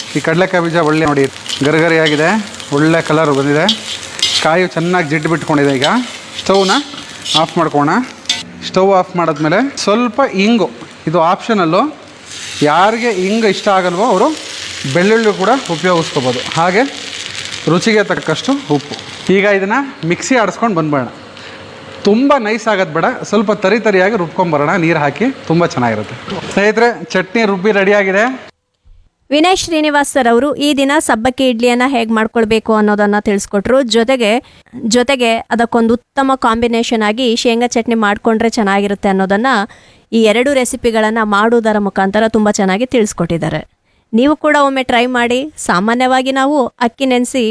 ಈ ಕಡಲೆಕಾಯಿ ಬೀಜ ಒಳ್ಳೆ ನೋಡಿ ಗರಿಗರಿಯಾಗಿದೆ ಒಳ್ಳೆ ಕಲರ್ ಬಂದಿದೆ ಕಾಯಿ ಚೆನ್ನಾಗಿ ಜಿಡ್ಡು ಬಿಟ್ಕೊಂಡಿದೆ ಈಗ ಸ್ಟವ್ನ ಆಫ್ ಮಾಡ್ಕೋಣ ಸ್ಟವ್ ಆಫ್ ಮಾಡಿದ್ಮೇಲೆ ಸ್ವಲ್ಪ ಇಂಗು ಇದು ಆಪ್ಷನಲ್ಲು ಯಾರಿಗೆ ಹಿಂಗೆ ಇಷ್ಟ ಆಗಲ್ವೋ ಅವರು ಬೆಳ್ಳುಳ್ಳಿ ಕೂಡ ಉಪಯೋಗಿಸ್ಕೋಬೋದು ಹಾಗೆ ರುಚಿಗೆ ತಕ್ಕಷ್ಟು ಉಪ್ಪು ಈಗ ಇದನ್ನು ಮಿಕ್ಸಿ ಆಡಿಸ್ಕೊಂಡು ಬಂದ್ಬೇಡ ತುಂಬ ನೈಸ್ ಆಗೋದು ಬೇಡ ಸ್ವಲ್ಪ ತರಿ ತರಿಯಾಗಿ ರುಬ್ಕೊಂಬರೋಣ ನೀರು ಹಾಕಿ ತುಂಬ ಚೆನ್ನಾಗಿರುತ್ತೆ ಸ್ನೇಹಿತರೆ ಚಟ್ನಿ ರುಬ್ಬಿ ರೆಡಿಯಾಗಿದೆ ವಿನಯ್ ಶ್ರೀನಿವಾಸ್ ಸರ್ ಅವರು ಈ ದಿನ ಸಬ್ಬಕ್ಕಿ ಇಡ್ಲಿಯನ್ನ ಹೇಗೆ ಮಾಡ್ಕೊಳ್ಬೇಕು ಅನ್ನೋದನ್ನ ತಿಳಿಸ್ಕೊಟ್ರು ಜೊತೆಗೆ ಜೊತೆಗೆ ಅದಕ್ಕೊಂದು ಉತ್ತಮ ಕಾಂಬಿನೇಷನ್ ಆಗಿ ಶೇಂಗಾ ಚಟ್ನಿ ಮಾಡ್ಕೊಂಡ್ರೆ ಚೆನ್ನಾಗಿರುತ್ತೆ ಅನ್ನೋದನ್ನ ಈ ಎರಡು ರೆಸಿಪಿಗಳನ್ನು ಮಾಡುವುದರ ಮುಖಾಂತರ ತುಂಬ ಚೆನ್ನಾಗಿ ತಿಳಿಸ್ಕೊಟ್ಟಿದ್ದಾರೆ ನೀವು ಕೂಡ ಒಮ್ಮೆ ಟ್ರೈ ಮಾಡಿ ಸಾಮಾನ್ಯವಾಗಿ ನಾವು ಅಕ್ಕಿ ನೆನೆಸಿ